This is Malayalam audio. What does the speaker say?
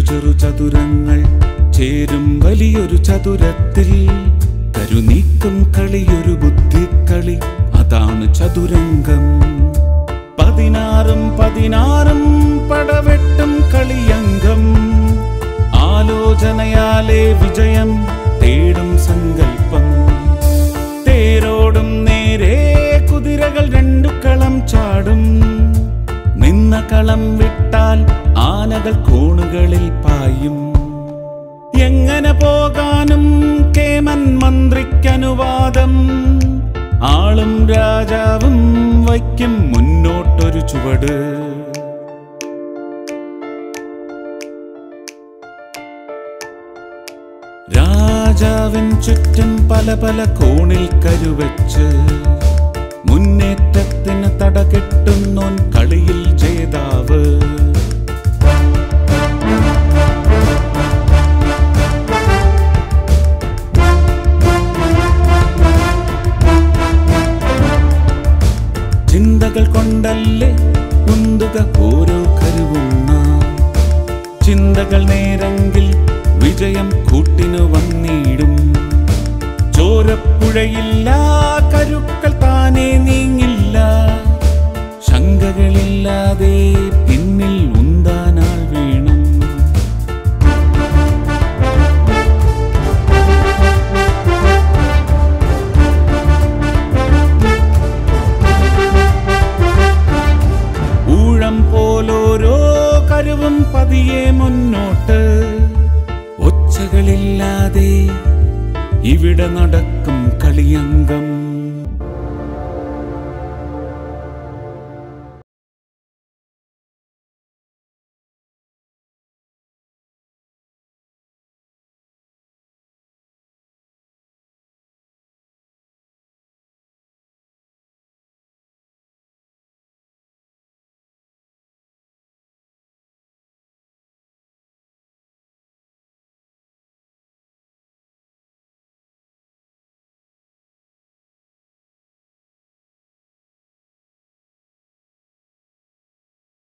ചെറു ചതുരങ്ങൾ ചേരും വലിയൊരു ചതുരത്തിൽ കരുനീക്കം കളിയൊരു ബുദ്ധിക്കളി അതാണ് ചതുരംഗം പതിനാറും പതിനാറും പടവെട്ടും കളിയംഗം ആലോചനയാലേ വിജയം തേടും സങ്കല്പം തേരോടും നേരെ കുതിരകൾ രണ്ടു കളം ചാടും നിന്ന കളം വിട്ടാൽ ആനകൾ കോണുകളിൽ പായും എങ്ങനെ പോകാനും കേമൻ മന്ത്രിക്കനുവാദം ആളും രാജാവും വയ്ക്കും മുന്നോട്ടൊരു ചുവട് രാജാവിൻ ചുറ്റും പല പല കോണിൽ കരുവച്ച് മുന്നേറ്റത്തിന് തടകെട്ടുന്നോൻ കളിയിൽ ജേതാവ് ചിന്തകൾ കൊണ്ടല്ലേ ഉന്തുക ഓരോ കരുവും നാം ചിന്തകൾ നേരെങ്കിൽ വിജയം കൂട്ടിനു വന്നിടും ചോരപ്പുഴയില്ല കരുക്കൾ താനേ നീങ്ങില്ല ശങ്കകളില്ലാതെ പിന്നിൽ ഉന്താനാൾ വീണം ഊഴം പോലോരോ കരുവും പതിയെ മുന്നോട്ട് ഒച്ചകളില്ലാതെ ഇവിടെ നടക്കും കളിയംഗം